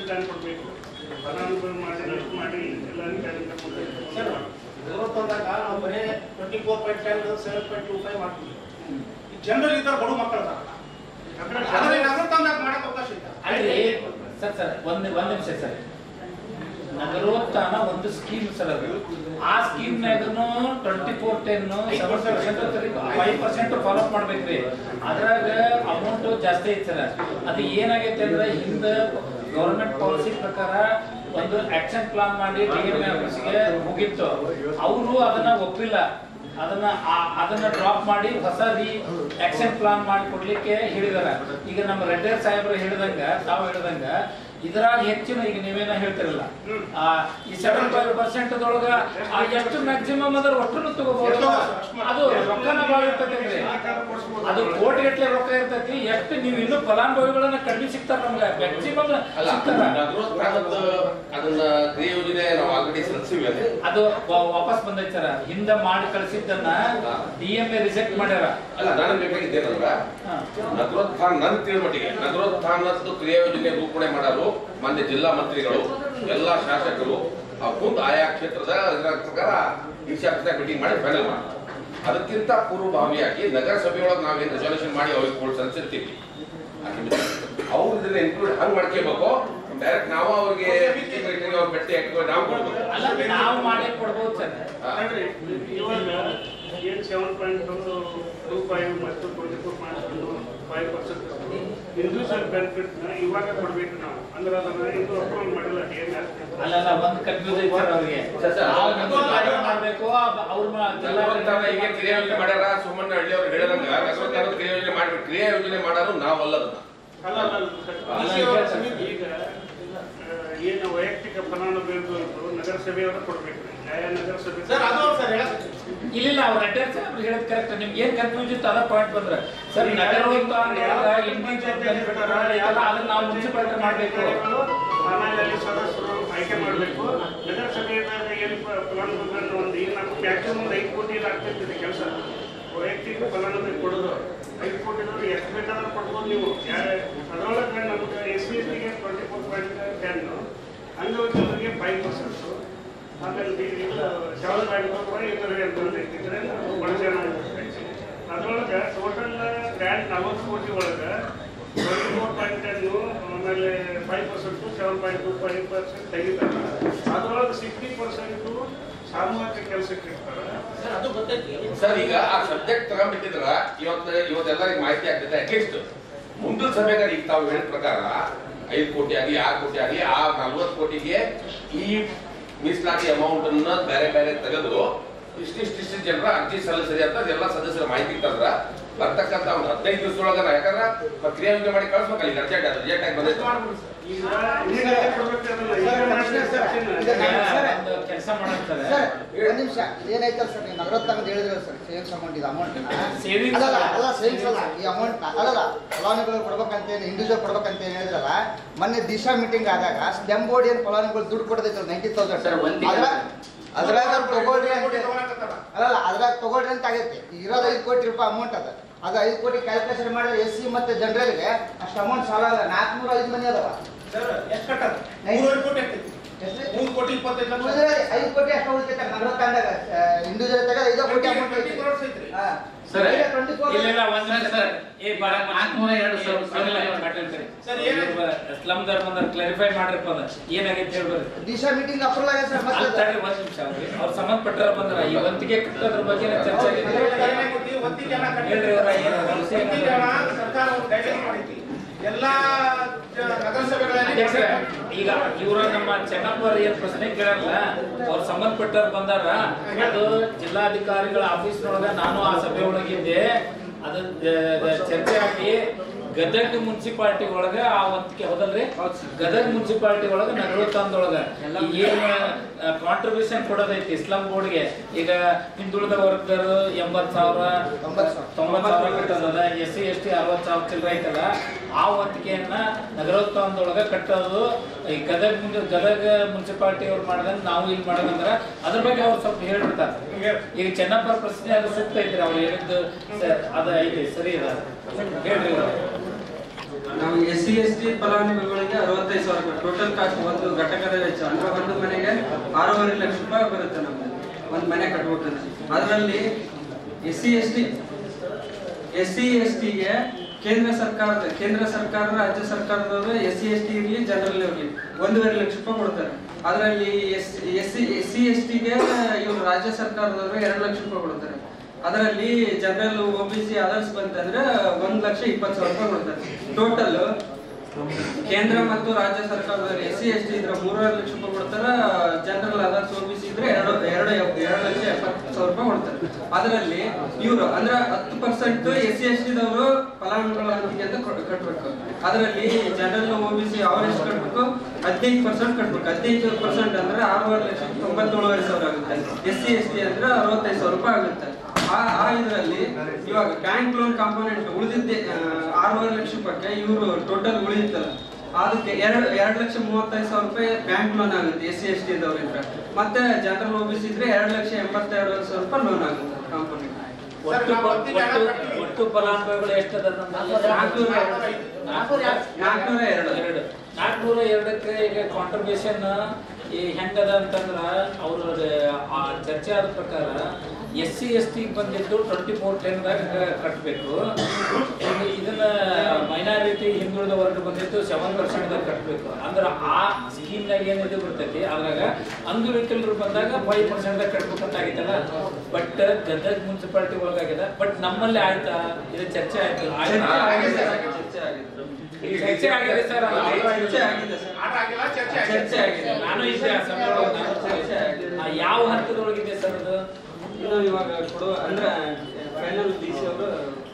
Plan ಕೊಡಬೇಕು ಫಲಾನುಭವಿ ಮಾಡಿ ಲಿಸ್ಟ್ ಮಾಡಿ ಎಲ್ಲರಿಗೂ ಕಾರ್ಯಕ್ರಮ ಸರ್ ಮೂವತ್ತೊಂದಾಗ ನಾವು ಬರೀ twenty four point ten seven point two five ಮಾಡ್ತೀವಿ ಈ ಜನರಲ್ ಈ ಥರ ಬಡ ಮಕ್ಕಳು ಅದರಲ್ಲಿ ನಗರತಂದಾಗ ಮಾಡಕ್ಕೆ ಅವಕಾಶ ಇಲ್ಲ ಅಲ್ರಿ ಸರ್ ಸರ್ ಒಂದ್ ಒಂದ್ ನಿಮಿಷ ಸರ್ ನಗರೋತ್ಥಾನ ಒಂದು ಸ್ಕೀಮ್ ಸರ್ ಅದು ಆ ಸ್ಕೀಮ್ನಾಗನು twenty four ten seven percent five percent follow up ಮಾಡ್ಬೇಕ್ರಿ ಅದ್ರಾಗ ಅಮೌಂಟ್ ಜಾಸ್ತಿ ಐತಿ ಸರ್ ಅದು ಏನಾಗೈತೆ ಅಂದ್ರೆ ಹಿಂದ ಗೌರ್ಮೆಂಟ್ ಪಾಲಿಸಿ ಪ್ರಕಾರ ಒಂದು ಆಕ್ಷನ್ ಪ್ಲಾನ್ ಮಾಡಿ ಡಿ ಎಂ ಆಫೀಸ್ಗೆ ಮುಗಿತ್ತು ಅವರು ಅದನ್ನ ಒಪ್ಪಿಲ್ಲ ಅದನ್ನ ಆ- ಅದನ್ನ ಡ್ರಾಪ್ ಮಾಡಿ ಹೊಸ ರೀ ಆಕ್ಷನ್ ಪ್ಲಾನ್ ಮಾಡಿ ಕೊಡ್ಲಿಕ್ಕೆ ಹೇಳಿದಾರ ಈಗ ನಮ್ಮ ರೆಡ್ಡಿ ಸಾಹೇಬರು ಹೇಳಿದಂಗ ತಾವು ಹೇಳಿದಂಗ ಇದ್ರಾಗ ಹೆಚ್ಚಿನ ಈಗ ನೀವೇನ ಹೇಳ್ತಿರಲ್ಲ ಆ, ಈ ಸೆವೆನ್ ಫೈವ್ ಪರ್ಸೆಂಟ್ ದೊಳಗ ಆ ಎಷ್ಟು ಮ್ಯಾಕ್ಸಿಮಮ್ ಅದ್ರ ಒಟ್ಟು ತಗೋಬಹುದು ಅದು ರೊಕ್ಕನ ಭಾಳ ಇರ್ತೈತಿ ಅದು ಕೋಟಿ ಗಟ್ಟಲೆ ರೊಕ್ಕ ಇರ್ತೈತಿ ಎಷ್ಟು ನೀವು ಇನ್ನೂ ಫಲಾನುಭವಿಗಳನ್ನ ಕಡಿಮೆ ಸಿಗ್ತಾರ ನಮ್ಗೆ ಮ್ಯಾಕ್ಸಿಮಮ್ ಅಲ್ಲ ಸಿಗ್ತಾರ ನಗರೋತ್ಥಾನದ ಅದನ್ನ ಕ್ರಿಯೆ ಯೋಜನೆ ನಾವು ಆಲ್ರೆಡಿ ಸಲ್ಲಿಸಿವಿ ಅದೇ ಅದು ವಾ- ವಾಪಸ್ ಬಂದೈತೆ ಸರ್ ಹಿಂದೆ ಮಾಡಿ ಕಳಿಸಿದ್ದನ್ನ ಡಿ ಎಂ ಎ ರಿಜೆಕ್ಟ್ ಮಾಡ್ಯಾರ ಅಲ್ಲ ನಾನು ಬೇಕಾಗಿದ್ದೇನಂದ್ರ ಹಾ. ನಗರೋತ್ಥಾನ ನನ್ನ ತಿಳಿ ಮಟ್ಟಿಗೆ ನಗರೋತ್ಥಾನದ್ದು ಕ್ರಿಯಾ ಯೋಜನೆ ರೂಪಣೆ ಮಾಡಲು ಮಾನ್ಯ ಜಿಲ್ಲಾ ಮಂತ್ರಿಗಳು ಎಲ್ಲಾ ಶಾಸಕರು ಆ ಮುಂದೆ ಆಯಾ ಕ್ಷೇತ್ರದ ಅದರ ಪ್ರಕಾರ ಈ ಶಾಸಕ ಮೀಟಿಂಗ್ ಮಾಡಿ ಫೈನಲ್ ಮಾಡ್ತಾರೆ ಅದಕ್ಕಿಂತ ಪೂರ್ವಭಾವಿಯಾಗಿ ನಗರಸಭೆಯೊಳಗೆ ನಾವೇನು ರೆಸಲ್ಯೂಷನ್ ಮಾಡಿ ಅವ್ರಿಗೆ ಕೊಡ್ ಸಲ್ಲಿಸಿರ್ತೀವಿ ಅವ್ರು ಇದನ್ನ ಇನ್ಕ್ಲೂಡ್ ಹಂಗ್ ಮಾಡ್ಕೋಬೇಕು ಡೈರೆಕ್ಟ್ ನಾವು ಅವ್ರಿಗೆ ಅವ್ರ ಭೇಟಿ ಹಾಕಿ ನಾವು ಕೊಡ್ಬೇಕು ಅಲ್ಲ ನಾವು ಮಾಡಿ ಕೊಡ್ಬೋದು ಸರ್ ಹಾ. ನೋಡ್ರಿ, ಇವಾಗ ಏನ್ ಸೆವೆನ್ ಪಾಯಿಂಟ್ ಟೂ ಫೈವ್ ಮತ್ತು twenty four point five percent individual benefit ನ ಇವಾಗ ಕೊಡ್ಬೇಕು ನಾವು ಅಂದ್ರೆ ಅದನ್ನ ಇದು ಅಪ್ರೂವಲ್ ಮಾಡಿಲ್ಲ ಡಿ ಎಂ ಅಲ್ಲ ಅಲ್ಲ ಒಂದ್ ಕನ್ಫ್ಯೂಸ್ ಐತೆ ಸರ್ ಅವ್ರಿಗೆ ಸರ್, ಸರ್, ನಾವು ಅದು- ಮುಂದೆ ಕಾರ್ಯ ಮಾಡ್ಬೇಕು ಅವ್ರ ನಗರೋತ್ಥಾನ ಈಗ ಕ್ರಿಯಾ ಯೋಜನೆ ಮಾಡ್ಯಾರ ಸುಮಣ್ಣ ಹಳ್ಳಿ ಅವ್ರು ಹೇಳಿದಂಗ ನಗರೋತ್ಥಾನ ಕ್ರಿಯಾ ಯೋಜನೆ ಮಾಡ್ಬೇಕು ಕ್ರಿಯಾ ಯೋಜನೆ ಮಾಡೋರು ನಾವಲ್ಲ ಅದನ್ನ ಅಲ್ಲ ಅಲ್ಲ ಅಲ್ಲ, ಸರ್. ಈಗ ಆ, ಏನು ವೈಯಕ್ತಿಕ ಫಲಾನುಭವಿಗಳು ನಗರಸಭೆಯವರು ಕೊಡ್ಬೇಕು ನ್ಯಾಯ ನಗರಸಭೆ ಸರ್ ಅದು ಸರ್ ಹೇಳಕ್ಕೆ ಇಲ್ಲ ಅವ್ರ ಅಡ್ರೆಸ್ ಅವ್ರು ಹೇಳೋದು ಕರೆಕ್ಟ್ ನಿಮ್ಗೆ ಏನ್ ಕನ್ಫ್ಯೂಸ್ ಇತ್ತು ಅದ ಪಾಯಿಂಟ್ ಬಂದ್ರ ಸರ್ ನಗರ ಇಂಡಿವಿಜುವಲ್ ಬೆನಿಫಿಟ್ ಅದನ್ನ ನಾವು ಮುನ್ಸಿಪಾಲಿಟಿ ಮಾಡ್ಬೇಕು ಆಮೇಲೆ ಅಲ್ಲಿ ಸದಸ್ಯರು ಆಯ್ಕೆ ಮಾಡಬೇಕು ನಗರಸಭೆಯಾಗ ಏನು ಪ- ಫಲಾನುಭವಿಗಳನ್ನ ಒಂದು ಈಗ ನಮ್ಮ ಮ್ಯಾಕ್ಸಿಮಮ್ ಒಂದು ಐದು ಕೋಟಿ ಆಗ್ತಿರ್ತಿದೆ ಕೆಲಸ ವೈಯಕ್ತಿಕ ಫಲಾನುಭವಿ ಕೊಡೋದು ಐದು ಕೋಟಿದವ್ರು ಎಷ್ಟು ಬೇಕಾದ್ರೂ ಕೊಡ್ಬೋದು ನೀವು ಯಾರು ಅದರೊಳಗೆ ನಮ್ಗೆ ಎಸ್ ಸಿ ಎಸ್ ಟಿಗೆ ಟ್ವೆಂಟಿ ಫೋರ್ ಪಾಯಿಂಟ್ ಟೆನ್ ಅಂಗವಿಕಲರಿಗೆ ಫೈವ್ ಪರ್ಸೆಂಟ್ ಆಮೇಲೆ ಈ- ಇದು ಶಾಲೆಗಳಾಗಿರ್ಬೋದು ಕೂಡ ಇತರರಿಗೆ ಅಂತ ಇದ್ದಿದ್ರೆ ಬಡ ಜನ ಅದರೊಳಗೆ ಟೋಟಲ್ ಗ್ರ್ಯಾಂಡ್ ನಲವತ್ತು ಕೋಟಿ ಒಳಗೆ ಟ್ವೆಂಟಿ ಫೋರ್ ಪಾಯಿಂಟ್ ಟೆನ್ನು ಆಮೇಲೆ five percent seven point two five percent ತೆಗಿತಾರೆ ಅದರೊಳಗೆ ಸಿಕ್ಸ್ಟಿ ಪರ್ಸೆಂಟು ಸಾಮೂಹಿಕ ಕೆಲಸಕ್ಕೆ ಇರ್ತಾರೆ ಸರ್ ಅದು ಗೊತ್ತೈತಿ ಸರ್ ಈಗ ಆ ಸಬ್ಜೆಕ್ಟ್ ತಗೊಂಡ್ಬಿಟ್ಟಿದ್ರ ಇವತ್ತು ಇವತ್ತೆಲ್ಲರಿಗೆ ಮಾಹಿತಿ ಆಗ್ತದೆ ಅಟ್ಲೀಸ್ಟ್ ಮುಂದಿನ ಸಭೆಗಾರ ಈಗ ತಾವು ಹೇಳಿದ ಪ್ರಕಾರ ಐದು ಕೋಟಿ ಆಗಲಿ ಆರು ಕೋಟಿ ಆಗಲಿ ಆ ನಲ್ವತ್ತು ಕೋಟಿಗೆ ಈ ಮೀಸಲಾತಿ ಅಮೌಂಟ್ ಅನ್ನ ಬೇರೆ ಬೇರೆ ತೆಗೆದು ಇಷ್ಟಿಷ್ಟಿಷ್ಟು ಜನರ ಅರ್ಜಿ ಸಲ್ಲಿಸಿದೆ ಅಂತ ಎಲ್ಲ ಸದಸ್ಯರ ಮಾಹಿತಿ ತಂದ್ರ ಬರ್ತಕ್ಕಂತ ಒಂದು ಹದಿನೈದು ದಿವಸದೊಳಗ ಯಾಕಂದ್ರೆ ಕ್ರಿಯಾ ಯೋಜನೆ ಮಾಡಿ ಕಳ್ಸ್ಬೇಕಲ್ಲ ಈಗ ಅರ್ಜೆಂಟ್ ಅದು ಅರ್ಜೆಂಟ್ ಆಗಿ ಬಂದೈತೆ ಈಗ ಈಗ ಕೊಡ್ಬೇಕಾದ್ರಲ್ಲ, ಈಗ ಮಾಡಿದ section ಒಂದು ಕೆಲಸ ಮಾಡ್ತಾರೆ ಸರ್ ಒಂದ್ ನಿಮಿಷ ಏನೈತಲ್ಲ ಸರ್ ನೀವು ನಗರೋತ್ಥಾನದ ಹೇಳಿದ್ರಲ್ಲ ಸರ್ ಸೇವಿಂಗ್ಸ್ ಅಮೌಂಟ್ ಇದು ಅಮೌಂಟ್ Savings ಅಲ್ಲ ಅಲ್ಲ ಸೇವಿಂಗ್ಸ್ ಅಲ್ಲ ಈ ಅಮೌಂಟ್ ಅಲ್ಲಲ್ಲ ಫಲಾನುಭವಿಗಳು ಕೊಡ್ಬೇಕಂತ ಏನು ಇಂಡಿವಿಜುವಲ್ ಕೊಡ್ಬೇಕಂತ ಏನು ಹೇಳಿದ್ರಲ್ಲ ಮೊನ್ನೆ ದಿಶಾ ಮೀಟಿಂಗ್ ಆದಾಗ ಸ್ಟೆಮ್ ಬೋರ್ಡ್ ಏನು ಫಲಾನುಭವಿಗಳು ದುಡ್ಡು ಕೊಡದೈತಲ್ಲ ನೈಂಟಿ ತೌಸಂಡ್ ಸರ್, ಒಂದ್ ತಿಂಗ್ಳು. ಅದ್ರಾಗ ತಗೊಳ್ರಿ ಅಂತ ಅಲ್ಲಲ್ಲ ಅದ್ರಾಗ ತಗೊಳ್ರಿ ಅಂತ ಆಗೈತಿ ಇರೋದು ಐದು ಕೋಟಿ ರೂಪಾಯಿ ಅಮೌಂಟ್ ಅದ ಅದು ಐದು ಕೋಟಿ ಕ್ಯಾಲ್ಕುಲೇಷನ್ ಮಾಡಿದ್ರೆ ಎಸ್ ಸಿ ಮತ್ತೆ ಜನರಲ್ಗೆ ಅಷ್ಟು ಅಮೌಂಟ್ ಸಾಲ ಅಲ್ಲ ನಾಲ್ಕುನೂರ ಐದು ಮನೆ ಅದಾವ ಸರ್ ಎಷ್ಟು ಕಟ್ಟದ ಮೂರುವರೆ ಕೋಟಿ ಆಗ್ತೈತಿ ಎಷ್ಟು ಮೂರು ಕೋಟಿ ಇಪ್ಪತ್ತೈದು ಲಕ್ಷ ಉಳಿದ್ರೆ ಐದು ಕೋಟಿ ಅಷ್ಟು ಉಳಿತೈತೆ ನಗರೋತ್ಥಾನದಾಗ ಇಂಡಿವಿಜುವಲ್ ತೆಗೆದು ಐದು ಕೋಟಿ ಅಮೌಂಟ್ ಟ್ವೆಂಟಿ ಕ್ರೋರ್ಸ್ ಐತ್ರಿ ಹಾ. ಸರ್, ಈಗ 24 ಇಲ್ಲ ಇಲ್ಲ ಒಂದ್ ನಿಮಿಷ ಸರ್ ಏ ಬಾರ ನಾಲ್ಕುನೂರ ಎರಡು ಸಾವಿರ ಸರ್, ಏನಾಯ್ತು? ಸ್ಲಮ್ ದರ್ ಬಂದ್ರ ಕ್ಲಾರಿಫೈ ಮಾಡ್ರಪ್ಪ ಅದ ಏನಾಗೈತೆ ಹೇಳ್ಬರ್ರಿ ದಿಶಾ ಮೀಟಿಂಗ್ ಅಪ್ರೂವಲ್ ಆಗಿದೆ ಸರ್ ಮತ್ತೆ ಅಲ್ಲಿ ತಡ್ರಿ ಒಂದ್ ನಿಮಿಷ ಅವ್ರಿ ಅವ್ರು ಸಂಬಂಧಪಟ್ಟರ ಬಂದ್ರ ಈ ವಂತಿಗೆ ಕಟ್ಟೋದ್ರ ಬಗ್ಗೆ ಚರ್ಚೆ ಆಗೈತೆ ಏನಾಗೈತಿ ಒತ್ತಿಗೆ ಹಣ ಹೇಳ್ರಿ ಅವ್ರ ಏನು ಒತ್ತಿಗೆ ಹಣ ಸರ್ಕಾರ ಒಂದು ಗೈಡ್ಲೈನ್ ಮಾಡೈತಿ ಎಲ್ಲಾ ಜ- ನಗರಸಭೆಗಳಲ್ಲಿ ಅಧ್ಯಕ್ಷರೇ, ಈಗ ಇವರು ನಮ್ಮ ಚೆನ್ನಪ್ಪರ್ ಏನ್ ಪ್ರಶ್ನೆ ಕೇಳಲ್ಲ ಅವ್ರ ಸಂಬಂಧಪಟ್ಟವ್ರು ಬಂದಾರ ಅದು ಜಿಲ್ಲಾಧಿಕಾರಿಗಳ ಆಫೀಸ್ನೊಳಗ ನಾನು ಆ ಸಭೆ ಒಳಗಿದ್ದೆ ಅದು ದ- ಚರ್ಚೆ ಆಗಿ ಗದಗ ಮುನ್ಸಿಪಾಲಿಟಿ ಒಳಗ ಆ ಒಂದಕ್ಕೆ ಹೌದಲ್ರಿ ಗದಗ ಮುನ್ಸಿಪಾಲಿಟಿ ಒಳಗ ನಗರೋತ್ಥಾನದೊಳಗ ಈ ಏನ್ ಕಾಂಟ್ರಿಬ್ಯೂಷನ್ ಕೊಡೋದೈತಿ ಇಸ್ಲಾಂ ಬೋರ್ಡ್ಗೆ ಈಗ ಹಿಂದುಳಿದ ವರ್ಗದವರು ಎಂಬತ್ ಸಾವಿರ ತೊಂಬತ್ತು ಸಾವಿರ. ತೊಂಬತ್ ಸಾವಿರ ಕಟ್ಟೋದದ ಎಸ್ ಸಿ ಎಸ್ ಟಿ ಅರವತ್ ಸಾವಿರ ಚಿಲ್ಲರೆ ಐತಲ್ಲ ಆ ಹೊತ್ತಿಗೆಯನ್ನ ನಗರೋತ್ಥಾನದೊಳಗ ಕಟ್ಟೋದು ಈ ಗದಗ ಮುಂದೆ ಗದಗ ಮುನ್ಸಿಪಾಲಿಟಿ ಅವ್ರು ಮಾಡ್ದಂಗ ನಾವು ಇಲ್ಲಿ ಮಾಡೋದಂದ್ರ ಅದ್ರ ಬಗ್ಗೆ ಅವ್ರು ಸ್ವಲ್ಪ ಹೇಳ್ಬಿಡ್ತಾರೆ ಈಗ ಚೆನ್ನಪ್ಪ ಪ್ರಶ್ನೆ ಅದು ಸೂಕ್ತ ಐತ್ರಿ ಅವ್ರು ಹೇಳಿದ್ದು ಸ- ಅದ ಐತಿ ಸರಿ ಅದ ಹೇಳ್ರಿ ಅವ್ರು. ನಾವು ಎಸ್ ಸಿ ಎಸ್ ಟಿ ಫಲಾನುಭವಿಗಳಿಗೆ ಅರವತ್ತೈದು ಸಾವಿರ ರೂಪಾಯಿ ಟೋಟಲ್ ಕಾಸ್ಟ್ ಒಂದು ಘಟಕದ ವೆಚ್ಚ ಅಂದ್ರೆ ಒಂದು ಮನೆಗೆ ಆರೂವರೆ ಲಕ್ಷ ರೂಪಾಯಿ ಬರುತ್ತೆ ನಮ್ಗೆ ಒಂದು ಮನೆ ಕಟ್ಬೇಕಂದ್ರೆ ಅದರಲ್ಲಿ S C S T S C S ಟಿಗೆ ಕೇಂದ್ರ ಸರ್ಕಾರದ ಕೇಂದ್ರ ಸರ್ಕಾರ ರಾಜ್ಯ ಸರ್ಕಾರದವರು ಎಸ್ ಸಿ ಎಸ್ ಟಿ ಇರಲಿ ಜನರಲ್ ಇರಲಿ ಒಂದೂವರೆ ಲಕ್ಷ ರೂಪಾಯಿ ಕೊಡ್ತಾರೆ ಅದರಲ್ಲಿ S S C S C S ಟಿಗೆ ಇವರು ರಾಜ್ಯ ಸರ್ಕಾರದವರು ಎರಡು ಲಕ್ಷ ರೂಪಾಯಿ ಕೊಡ್ತಾರೆ ಅದರಲ್ಲಿ general O B C others ಬಂತಂದ್ರೆ ಒಂದ್ ಲಕ್ಷ ಇಪ್ಪತ್ತು ಸಾವಿರ ರೂಪಾಯಿ ಕೊಡ್ತಾರೆ ಟೋಟಲ್ ಕೇಂದ್ರ ಮತ್ತು ರಾಜ್ಯ ಸರ್ಕಾರದವರು ಎಸ್ ಸಿ ಎಸ್ ಟಿ ಇದ್ರೆ ಮೂರುವರೆ ಲಕ್ಷ ರೂಪಾಯಿ ಕೊಡ್ತಾರ general others O B C ಇದ್ರೆ ಎರಡು ಎರಡು ಎರಡು ಲಕ್ಷ ಎಪ್ಪತ್ತು ಸಾವಿರ ರೂಪಾಯಿ ಕೊಡ್ತಾರೆ ಅದರಲ್ಲಿ ಇವರು ಅಂದ್ರೆ ಹತ್ತು percent S C S T ದವರು ಫಲಾನುಭವಿಗಳ ಅಂತ ಕೊಡ್- ಕಟ್ಬೇಕು ಅದರಲ್ಲಿ ಜನರಲ್ ಒ ಬಿ ಸಿ ಅವ್ರು ಎಷ್ಟು ಕಟ್ಬೇಕು ಹದಿನೈದು ಪರ್ಸೆಂಟ್ ಕಟ್ಬೇಕು ಹದಿನೈದು ಪರ್ಸೆಂಟ್ ಅಂದ್ರೆ ಆರೂವರೆ ಲಕ್ಷ ತೊಂಬತ್ತೇಳುವರೆ ಸಾವಿರ ಆಗುತ್ತೆ ಎಸ್ ಸಿ ಎಸ್ ಟಿ ಅಂದ್ರೆ ಅರವತ್ತೈದು ಸಾವಿರ ರೂಪಾಯಿ ಆಗುತ್ತೆ ಆ ಆ ಇದರಲ್ಲಿ ಇವಾಗ ಬ್ಯಾಂಕ್ ಲೋನ್ ಕಾಂಪೋನೆಂಟ್ ಉಳಿದಿದ್ದೆ ಆರೂವರೆ ಲಕ್ಷ ರೂಪಾಯಿಗೆ ಇವರು ಟೋಟಲ್ ಉಳಿಯುತ್ತಲ್ಲ ಅದಕ್ಕೆ ಎರಡು ಎರಡು ಲಕ್ಷ ಮೂವತ್ತೈದು ಸಾವಿರ ರೂಪಾಯಿ ಬ್ಯಾಂಕ್ ಲೋನ್ ಆಗುತ್ತೆ ಎಸ್ ಸಿ ಎಸ್ ಟಿ ಇದ್ದವ್ರಿಂದ ಮತ್ತೆ ಜನರಲ್ ಒ ಬಿ ಸಿ ಇದ್ರೆ ಎರಡು ಲಕ್ಷ ಎಂಬತ್ತೆರಡು ಸಾವಿರ ರೂಪಾಯಿ ಲೋನ್ ಆಗುತ್ತೆ ಕಾಂಪೋನೆಂಟ್ ಒಟ್ಟು ಒಟ್ಟು ಒಟ್ಟು ಫಲಾನುಭವಿಗಳು ಎಷ್ಟದ ನಾಲ್ಕುನೂರ ನಾಲ್ಕುನೂರ ಎರಡು ಎರಡು ನಾಲ್ಕುನೂರ ಎರಡಕ್ಕೆ ಈಗ ಕಾಂಟ್ರಿಬ್ಯೂಷನ್ ಈ ಹೆಂಗದ ಅಂತಂದ್ರ ಅವ್ರ ಆ ಚರ್ಚೆ ಆದ ಪ್ರಕಾರ ಎಸ್ ಸಿ ಎಸ್ ಟಿ ಬಂದಿದ್ದು ಟ್ವೆಂಟಿ ಫೋರ್ ಟೆನ್ದಾಗ ಕಟ್ಟಬೇಕು ಇದನ್ನ ಮೈನಾರಿಟಿ ಹಿಂದುಳಿದ ವರ್ಗ ಬಂದಿದ್ದು ಸೆವೆನ್ ಪರ್ಸೆಂಟ್ದಾಗ ಕಟ್ಟಬೇಕು ಅಂದ್ರೆ ಆ ಸ್ಕೀಮ್ನಾಗ ಏನಿದೆ ಬರ್ತೈತಿ ಅದ್ರಾಗ ಅಂಗವಿಕಲರು ಬಂದಾಗ ಫೈವ್ ಪರ್ಸೆಂಟ್ದಾಗ ಕಟ್ಬೇಕಂತ ಆಗಿತ್ತಲ್ಲ ಬಟ್ ಗದಗ ಮುನ್ಸಿಪಾಲಿಟಿ ಒಳಗಾಗಿದೆ ಬಟ್ ನಮ್ಮಲ್ಲಿ ಆಯ್ತಾ ಇದು ಚರ್ಚೆ ಆಯ್ತು ಚರ್ಚೆ ಆಯ್ತಾ? ಆಗಿದೆ ಚರ್ಚೆ ಆಗಿದೆ ಸರ್ ಚರ್ಚೆ ಆಗಿದೆ ಸರ್. ಆಟ ಆಗಿಲ್ಲ ಚರ್ಚೆ ಚರ್ಚೆ ಆಗಿದೆ ನಾನು ಇದ್ದೆ ಆ ಸಭೆಯೊಳಗೆ. ಚರ್ಚೆ ಆಗಿದೆ. ಆ, ಯಾವ ಹಂತದೊಳಗಿದೆ ಸರ್ ಅದು ಇದು ಇವಾಗ ಕೊಡುವ ಅಂದ್ರೆ ಫೈನಲ್ ಡಿ ಸಿ ಅವರು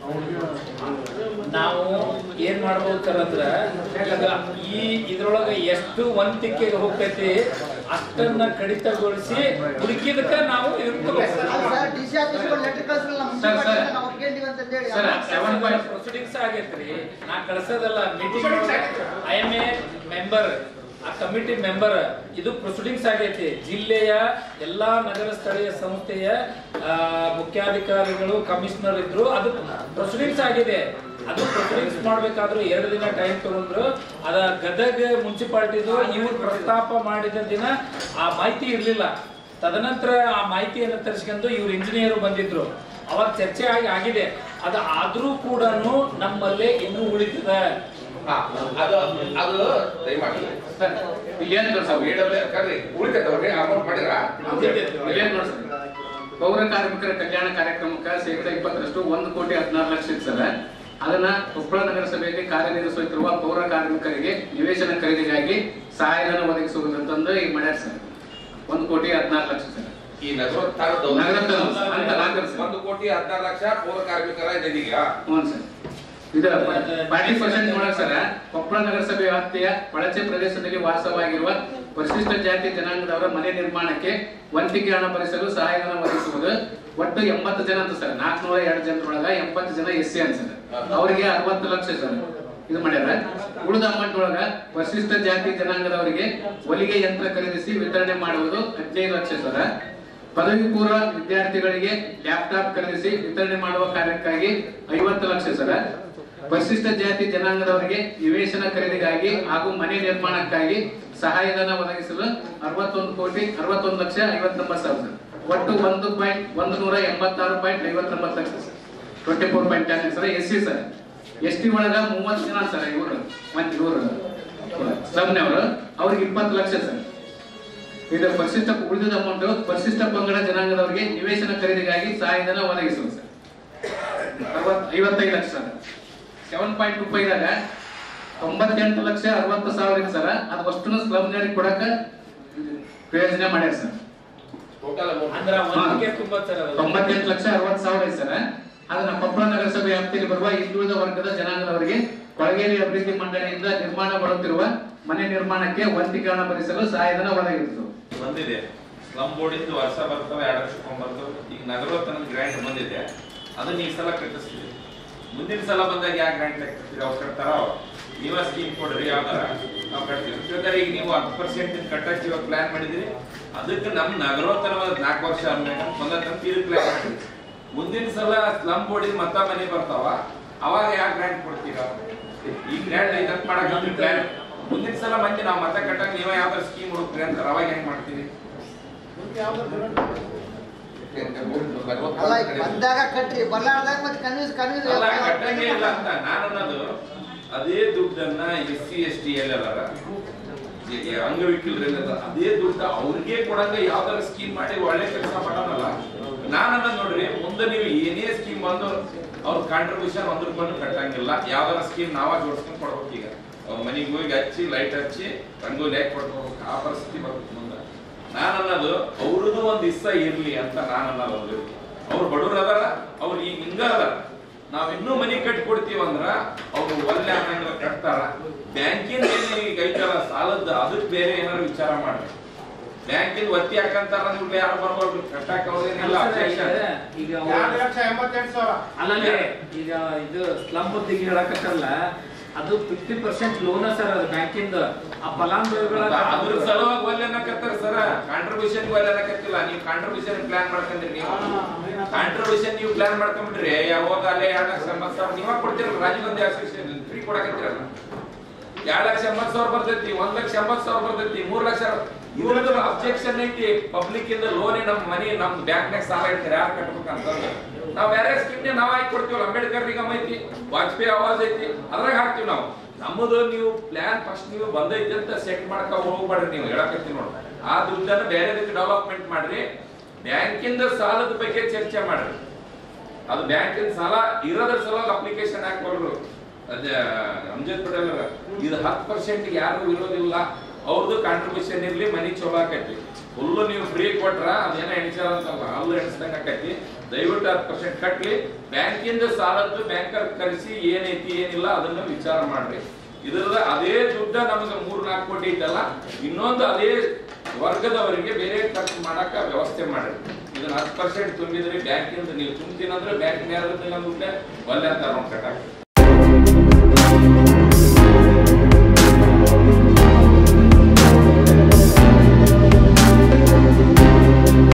ನಾವು ಏನ್ ಮಾಡ್ಬೋದು ಸರ್ ಅಂದ್ರ ಈಗ ಈ ಇದ್ರೊಳಗ ಎಷ್ಟು ವಂತಿಕೆಗೆ ಹೋಗ್ತೈತಿ ಅಷ್ಟನ್ನ ಕಡಿತಗೊಳಿಸಿ ಉಳಿಕಿದಕ್ಕ ನಾವು ಇದನ್ನ ತಗೋಬಹುದು. ಸರ್ ಡಿ ಸಿ ಆಫೀಸ್ಗಳು ಲೆಟರ್ ಕಳ್ಸಲ್ಲ ನಮ್ಮ ಸರ್, ಸರ್. ಮುನ್ಸಿಪಾಲ್ಟಿಯಿಂದ ನಾವು ಒಪ್ಕೊಂಡಿವಿ ಅಂತ ಹೇಳಿ ಸರ್, ಸೆವೆನ್ ಪಾಯಿಂಟ್ ಪ್ರೊಸೀಡಿಂಗ್ಸ್ ಆಗೈತ್ರಿ ನಾ ಕಳ್ಸೋದಲ್ಲ meeting I M A member ಆ ಕಮಿಟಿ ಮೆಂಬರ್ ಇದು ಪ್ರೊಸೀಡಿಂಗ್ಸ್ ಆಗೈತಿ ಜಿಲ್ಲೆಯ ಎಲ್ಲಾ ನಗರ ಸ್ಥಳೀಯ ಸಂಸ್ಥೆಯ ಆ, ಮುಖ್ಯಾಧಿಕಾರಿಗಳು ಕಮಿಷನರ್ ಇದ್ರು ಅದು ಪ್ರೊಸೀಡಿಂಗ್ಸ್ ಆಗಿದೆ ಅದು ಪ್ರೊಸೀಡಿಂಗ್ಸ್ ಮಾಡ್ಬೇಕಾದ್ರು ಎರಡು ದಿನ ಟೈಮ್ ತಗೊಂಡ್ರು ಅದ ಗದಗ ಮುನ್ಸಿಪಾಲಿಟಿದು ಇವ್ರು ಪ್ರಸ್ತಾಪ ಮಾಡಿದ ದಿನ ಆ ಮಾಹಿತಿ ಇರ್ಲಿಲ್ಲ ತದನಂತರ ಆ ಮಾಹಿತಿಯನ್ನು ತರಿಸ್ಕೊಂಡು ಇವ್ರು ಇಂಜಿನಿಯರ್ ಬಂದಿದ್ರು ಅವಾಗ ಚರ್ಚೆ ಆಗಿ ಆಗಿದೆ ಅದು ಆದ್ರೂ ಕೂಡ ನಮ್ಮಲ್ಲೇ ಇನ್ನೂ ಉಳಿತದೆ ಹಾ, ಅದು ಅದು ದಯಮಾಡಿ ಸರ್ ಇಲ್ಲಿ ಏನ್ ನೋಡಿ ನಾವು AWS ಕರ್ರಿ ಉಳಿತೈತವ್ರಿ ಅಮೌಂಟ್ ಮಾಡಿದ್ರ ಇಲ್ಲಿ ಏನ್ ನೋಡಿ ಸರ್ ಪೌರ ಕಾರ್ಮಿಕರ ಕಲ್ಯಾಣ ಕಾರ್ಯಕ್ರಮಕ್ಕೆ ಶೇಕಡ ಇಪ್ಪತ್ತರಷ್ಟು ಒಂದು ಕೋಟಿ ಹದಿನಾರು ಲಕ್ಷ ಇತ್ತು ಸರ್ ಅದನ್ನ ಕೊಪ್ಪಳ ನಗರಸಭೆಯಲ್ಲಿ ಕಾರ್ಯನಿರ್ವಹಿಸುತ್ತಿರುವ ಪೌರ ಕಾರ್ಮಿಕರಿಗೆ ನಿವೇಶನ ಖರೀದಿಗಾಗಿ ಸಹಾಯಧನ ಒದಗಿಸುವುದಂತಂದು ಈಗ ಮಾಡ್ಯಾರ ಸರ್ ಒಂದು ಕೋಟಿ ಹದಿನಾರು ಲಕ್ಷ ಸರ್ ಈ ನಗರೋತ್ಥಾನದ ನಗರೋತ್ಥಾನ ಅಂತ ನಾಲ್ಕು ಸರ್. ಒಂದು ಕೋಟಿ ಹದಿನಾರು ಲಕ್ಷ ಪೌರ ಕಾರ್ಮಿಕರ ನಿಧಿಗ ಹ್ಞೂ ಸರ್ ಇದು ಫಾರ್ಟಿ ಪರ್ಸೆಂಟ್ ಒಳಗೆ ಸರ್ ಕೊಪ್ಪಳ ನಗರಸಭೆ ವ್ಯಾಪ್ತಿಯ ಕೊಳಚೆ ಪ್ರದೇಶದಲ್ಲಿ ವಾಸವಾಗಿರುವ ಪರಿಶಿಷ್ಟ ಜಾತಿ ಜನಾಂಗದವರ ಮನೆ ನಿರ್ಮಾಣಕ್ಕೆ ವಂತಿಕೆ ಹಣ ಭರಿಸಲು ಸಹಾಯಧನ ಒದಗಿಸುವುದು ಒಟ್ಟು ಎಂಬತ್ತು ಜನ ಅಂತ ಸರ್ ನಾಲ್ಕುನೂರ ಎರಡು ಜನರೊಳಗ ಎಂಬತ್ತು ಜನ ಎಸ್ ಸಿ ಅಂತ ಸರ್ ಅವರಿಗೆ ಅರವತ್ತು ಲಕ್ಷ ಸರ್ ಇದು ಮಾಡ್ಯಾರ ಉಳಿದ ಅಮೌಂಟ್ ಒಳಗ ಪರಿಶಿಷ್ಟ ಜಾತಿ ಜನಾಂಗದವರಿಗೆ ಹೊಲಿಗೆ ಯಂತ್ರ ಖರೀದಿಸಿ ವಿತರಣೆ ಮಾಡುವುದು ಹದಿನೈದು ಲಕ್ಷ ಸರ್ ಪದವಿ ಪೂರ್ವ ವಿದ್ಯಾರ್ಥಿಗಳಿಗೆ ಲ್ಯಾಪ್ಟಾಪ್ ಖರೀದಿಸಿ ವಿತರಣೆ ಮಾಡುವ ಕಾರ್ಯಕ್ಕಾಗಿ ಐವತ್ತು ಲಕ್ಷ ಸರ ಪರಿಶಿಷ್ಟ ಜಾತಿ ಜನಾಂಗದವರಿಗೆ ನಿವೇಶನ ಖರೀದಿಗಾಗಿ ಹಾಗೂ ಮನೆ ನಿರ್ಮಾಣಕ್ಕಾಗಿ ಸಹಾಯಧನ ಒದಗಿಸಲು ಅರವತ್ತೊಂದು ಕೋಟಿ ಅರವತ್ತೊಂದು ಲಕ್ಷ ಐವತ್ತೊಂಬತ್ತು ಸಾವಿರ ಸರ್ ಒಟ್ಟು ಒಂದು ಪಾಯಿಂಟ್ ಒಂದು ನೂರ ಎಂಬತ್ತಾರು ಪಾಯಿಂಟ್ ಐವತ್ತೊಂಬತ್ತು ಲಕ್ಷ sir twenty four point ten sir S C sir S T ಒಳಗ ಮೂವತ್ತು ಜನ ಸರ್ ಇವರು ಮತ್ತೆ ಇವರು ಸ್ಲಮ್ನವರು ಅವ್ರಿಗೆ ಇಪ್ಪತ್ತು ಲಕ್ಷ ಸರ್ ಇದು ಪರಿಶಿಷ್ಟ ಉಳಿದ ಅಮೌಂಟ್ ಪರಿಶಿಷ್ಟ ಪಂಗಡ ಜನಾಂಗದವರಿಗೆ ನಿವೇಶನ ಖರೀದಿಗಾಗಿ ಸಹಾಯಧನ ಒದಗಿಸುವುದು ಸರ್ ಅರವತ್ ಐವತ್ತೈದು ಲಕ್ಷ ಸರ್ ಸೆವೆನ್ ಪಾಯಿಂಟ್ ಟು ಫೈವ್ದಾಗ ತೊಂಬತ್ತೆಂಟು ಲಕ್ಷ ಅರವತ್ತು ಸಾವಿರ ಇದೆ ಸರ್ ಅದು ಅಷ್ಟನ್ನು ಸ್ಲಮ್ನವ್ರಿಗೆ ಕೊಡಕ ಪ್ರಯೋಜನ ಮಾಡ್ಯಾರ ಸರ್ ಟೋಟಲ್ ಅಮೌಂಟ್ ಅಂದ್ರ ಒಂದಿಗೆ ತುಂಬಾ ಸರ್ ಅದು. ತೊಂಬತ್ತೆಂಟು ಲಕ್ಷ ಅರವತ್ತು ಸಾವಿರ ಇದೆ ಸರ್ ಅದನ್ನ ಕೊಪ್ಪಳ ನಗರಸಭೆ ವ್ಯಾಪ್ತಿಯಲ್ಲಿ ಬರುವ ಹಿಂದುಳಿದ ವರ್ಗದ ಜನಾಂಗದವರಿಗೆ ಕೊಳಗೇರಿ ಅಭಿವೃದ್ಧಿ ಮಂಡಳಿಯಿಂದ ನಿರ್ಮಾಣಗೊಳ್ಳುತ್ತಿರುವ ಮನೆ ನಿರ್ಮಾಣಕ್ಕೆ ವಂತಿಕರಣ ಭರಿಸಲು ಸಹಾಯಧನ ಒದಗಿಸುವುದು ಬಂದಿದೆ ಸ್ಲಮ್ ಬೋರ್ಡಿಂದ ವರ್ಷ ಬರ್ತವೆ ಎರಡು ವರ್ಷಕ್ಕೊಮ್ಮೆ ಬರ್ತವೆ ಈಗ ನಗರೋತ್ಥಾನದ ಗ್ರ್ಯಾಂಟ್ ಬಂದಿದೆ ಅದನ್ನ ಈ ಸಲ ಕಟ್ಟಿಸ್ತೀವಿ ಮುಂದಿನ ಸಲ ಬಂದಾಗ ಯಾಕೆ ಗ್ರ್ಯಾಂಟ್ ಕಟ್ತೀರಿ ಅವ್ರು ಕಟ್ತಾರ ನೀವ ಸ್ಕೀಮ್ ಕೊಡ್ರಿ ಯಾವ್ದಾರ ನಾವು ಕಟ್ತೀವಿ ಯಾಕಂದ್ರೆ ಈಗ ನೀವು ಹತ್ತು ಪರ್ಸೆಂಟ್ ಕಟ್ಟಕ್ಕೆ ಇವಾಗ ಪ್ಲಾನ್ ಮಾಡಿದಿರಿ ಅದಕ್ಕೆ ನಮ್ಮ ನಗರೋತ್ಥಾನ ನಾಲ್ಕು ವರ್ಷ ಆದ್ಮೇಲೆ ಒಂದತ್ತಂತ ಇದಕ್ಕೆ ಪ್ಲಾನ್ ಮಾಡಿದ್ವಿ ಮುಂದಿನ ಸಲ ಸ್ಲಮ್ ಬೋರ್ಡಿಂದ ಮತ್ತ ಮನೆ ಬರ್ತಾವ ಅವಾಗ ಯಾಕೆ ಗ್ರ್ಯಾಂಟ್ ಕೊಡ್ತೀರಾ ಈ ಗ್ರ್ಯಾಂಡ್ ಇದಕ್ಕೆ ಮಾಡಕ್ಕೆ ಪ್ಲಾನ್ ಮುಂದಿನ ಸಲ ಮಂದಿ ನಾವು ಮತ್ತೆ ಕಟ್ಟಂಗ ನೀವೇ ಯಾವ್ದಾರು ಸ್ಕೀಮ್ ಹುಡುಕ್ರಿ ಅಂತ ಅವಾಗ ಹೆಂಗ್ ಮಾಡ್ತೀವಿ ಅಲ್ಲ ಈಗ ಬಂದಾಗ ಕಟ್ರಿ ಬರ್ಲಾರ್ದಾಗ ಮತ್ತೆ ಕನ್ವ್ಯೂಸ್ ಕನ್ವ್ಯೂಸ್ ಅಲ್ಲ ಕಟ್ಟಂಗೆ ಇಲ್ಲ ಅಂತ ನಾನು ಅನ್ನೋದು ಅದೇ ದುಡ್ಡನ್ನ ಎಸ್ ಸಿ ಎಸ್ ಟಿ ಎಲ್ಲಾರ ಅಂಗವಿಕಲರಿಂದ ಅದೇ ದುಡ್ಡು ಅವ್ರಿಗೆ ಕೊಡಂಗ ಯಾವ್ದಾರ ಸ್ಕೀಮ್ ಮಾಡಿ ಒಳ್ಳೆ ಕೆಲಸ ಮಾಡೋಣಲ್ಲ ನಾನು ಅನ್ನೋದು ನೋಡ್ರಿ ಮುಂದೆ ನೀವು ಏನೇ ಸ್ಕೀಮ್ ಬಂದು ಅವ್ರ ಕಾಂಟ್ರಿಬ್ಯೂಷನ್ ಒಂದ್ ರೂಪಾಯಿ ಕಟ್ಟಂಗಿಲ್ಲ ಯಾವ್ದಾರ ಸ್ಕೀಮ್ ನಾವ ಜೋಡಿಸ್ಕೊಂಡು ಕೊಡ್ಬೇಕು ಈಗ ಅವ್ರ ಮನೆಗೆ ಹೋಗಿ ಹಚ್ಚಿ ಲೈಟ್ ಹಚ್ಚಿ ರಂಗೋಲಿ ಹಾಕಿ ಕೊಡ್ಬೇಕು ಆ ಪರಿಸ್ಥಿತಿ ಬರ್ಬೇಕು ಮುಂದೆ ನಾನು ಅನ್ನೋದು ಅವ್ರದ್ದು ಒಂದ್ ಇಷ್ಟ ಇರ್ಲಿ ಅಂತ ನಾನು ಅನ್ನೋದು ಒಂದು ಅವ್ರು ಬಡವ್ರು ಅದಾರ ಅವ್ರು ಈಗ ಹಿಂಗ ಅದಾರ ನಾವ್ ಇನ್ನೂ ಮನಿ ಕಟ್ಟಿ ಕೊಡ್ತೀವಿ ಅಂದ್ರ ಅವ್ರು ಒಳ್ಳೆ ಅನ್ನಂಗ ಕಟ್ತಾರ ಬ್ಯಾಂಕಿನ ಏನು ಈಗ ಐತಲ್ಲ ಸಾಲದ ಅದಕ್ಕೆ ಬೇರೆ ಏನಾದ್ರು ವಿಚಾರ ಮಾಡ್ರಿ ಬ್ಯಾಂಕಿನ ಒತ್ತಿ ಹಾಕಂತಾರ ನೀವು ಯಾರು ಬರ್ಬೋದು ಕಟ್ಟಾಕ ಅವ್ರೇನಿಲ್ಲ objection. ಈಗ ಎರಡು ಅವ್ರು- ಲಕ್ಷ ಎಂಬತ್ತೆಂಟು ಸಾವಿರ ಅಲ್ಲಲ್ಲಿ ಈಗ ಇದು ಸ್ಲಮ್ ಬುದ್ಧಿಗೆ ಹೇಳಕತ್ತಲ್ಲ ಅದು ಫಿಫ್ಟಿ ಪರ್ಸೆಂಟ್ ಲೋನ ಸರ್ ಅದು ಬ್ಯಾಂಕಿಂದ ಆ ಫಲಾನುಭವಿಗಳ ಅದ್ರ ಸಲುವಾಗಿ ಒಲ್ಲೆ ಅನ್ನಕತ್ತಾರ ಸರ ಕಾಂಟ್ರಿಬ್ಯೂಷನ್ ಒಲ್ಲೆ ಅನ್ನಕತ್ತಿಲ್ಲ ನೀವು ಕಾಂಟ್ರಿಬ್ಯೂಷನ್ ಪ್ಲಾನ್ ಮಾಡ್ಕೊಂಡ್ರಿ ನೀವು ಕಾಂಟ್ರಿಬ್ಯೂಷನ್ ನೀವು ಪ್ಲಾನ್ ಮಾಡ್ಕೊಂಡ್ಬಿಟ್ರಿ ಯಾವಾಗ ಅಲ್ಲೇ ಎರಡು ಲಕ್ಷ ಎಂಬತ್ತು ಸಾವಿರ ನೀವಾಗ ಕೊಡ್ತೀರಲ್ಲ ರಾಜೀವ್ ಗಾಂಧಿ ಅಸೋಸಿಯೇಷನ್ ಫ್ರೀ ಕೊಡಕತ್ತೀರಲ್ಲ ಎರಡು ಲಕ್ಷ ಎಂಬತ್ತು ಸಾವಿರ ಬರ್ತೈತಿ ಒಂದ್ ಲಕ್ಷ ಎಂಬತ್ತು ಸಾವಿರ ಬರ್ತೈತಿ ಮೂರ್ ಲಕ್ಷ ಇದ್ರದ್ದು ಅಬ್ಜೆಕ್ಷನ್ ಐತಿ ಪಬ್ಲಿಕ್ ಇಂದ ಲೋನ್ ನಮ್ ಮನಿ ನಮ್ ಬ್ಯಾಂಕ್ನಾಗ ಸಾಲ ಇಡ್ತಾರೆ ಯಾರು ಕಟ್ಬೇಕಂತ ನಾವ್ ಬೇರೆ ಸ್ಕೀಮ್ ನಾವ್ ಹಾಕಿ ಕೊಡ್ತೀವಲ್ಲ ಅಂಬೇಡ್ಕರ್ ನಿಗಮ್ ಐತಿ ವಾಜಪೇಯಿ ಆವಾಜ್ ಐತಿ ಅದ್ರಾಗ ಹಾಕ್ತಿವಿ ನಾವು ನಮ್ಮದು ನೀವು ಪ್ಲಾನ್ ಫಸ್ಟ್ ನೀವು ಬಂದೈತಿ ಅಂತ ಸೆಟ್ ಮಾಡಕ ಹೋಗ್ಬೇಡ್ರಿ ನೀವು ಹೇಳಕತ್ತೀವಿ ನೋಡಿ ಆ ದುಡ್ಡನ್ನ ಬೇರೆದಕ್ಕೆ ಡೆವಲಪ್ಮೆಂಟ್ ಮಾಡ್ರಿ ಬ್ಯಾಂಕಿಂದ ಸಾಲದ ಬಗ್ಗೆ ಚರ್ಚೆ ಮಾಡ್ರಿ ಅದು ಬ್ಯಾಂಕಿನ ಸಾಲ ಇರೋದ್ರ ಸಲುವಾಗಿ ಅಪ್ಲಿಕೇಶನ್ ಹಾಕೊಳ್ರು ಅದೇ ಅಮ್ಜದ್ ಪಟೇಲ್ ಅವ್ರ, ಇದು ಹತ್ತು ಪರ್ಸೆಂಟ್ ಯಾರು ಇರೋದಿಲ್ಲ ಅವ್ರದ್ದು ಕಾಂಟ್ರಿಬ್ಯೂಷನ್ ಇರ್ಲಿ ಮನಿ ಚಲೋ ಆಕೈತಿ ಫುಲ್ ನೀವು ಫ್ರೀ ಕೊಟ್ರ ಅದೇನೋ ಎಣಿಸ್ಯಾರ ಅಂತಲ್ಲ ಅಲ್ಲೂ ಎಣಿಸ್ದಂಗ ಆಕೈತಿ ದಯವಿಟ್ಟು ಹತ್ತು ಪರ್ಸೆಂಟ್ ಕಟ್ಲಿ ಬ್ಯಾಂಕಿಂದ ಸಾಲದ್ದು ಬ್ಯಾಂಕರ್ ಕರೆಸಿ ಏನೈತಿ ಏನಿಲ್ಲ ಅದನ್ನ ವಿಚಾರ ಮಾಡ್ರಿ ಇದ್ರದ ಅದೇ ದುಡ್ಡ ನಮ್ಗೆ ಮೂರ್ ನಾಲ್ಕು ಕೋಟಿ ಐತಲ್ಲ ಇನ್ನೊಂದು ಅದೇ ವರ್ಗದವರಿಗೆ ಬೇರೆ ಖರ್ಚು ಮಾಡಕ ವ್ಯವಸ್ಥೆ ಮಾಡ್ರಿ ಇದನ್ನ ಹತ್ತು ಪರ್ಸೆಂಟ್ ತುಂಬಿದ್ರಿ ಬ್ಯಾಂಕಿಂದ ನೀವು ತುಂಬ್ತೀನಂದ್ರೆ ಬ್ಯಾಂಕ್ ದುಡ್ಡೆ ಒಲ್ಲೆ ಅಂತ ಕಟ್ಟಾಕ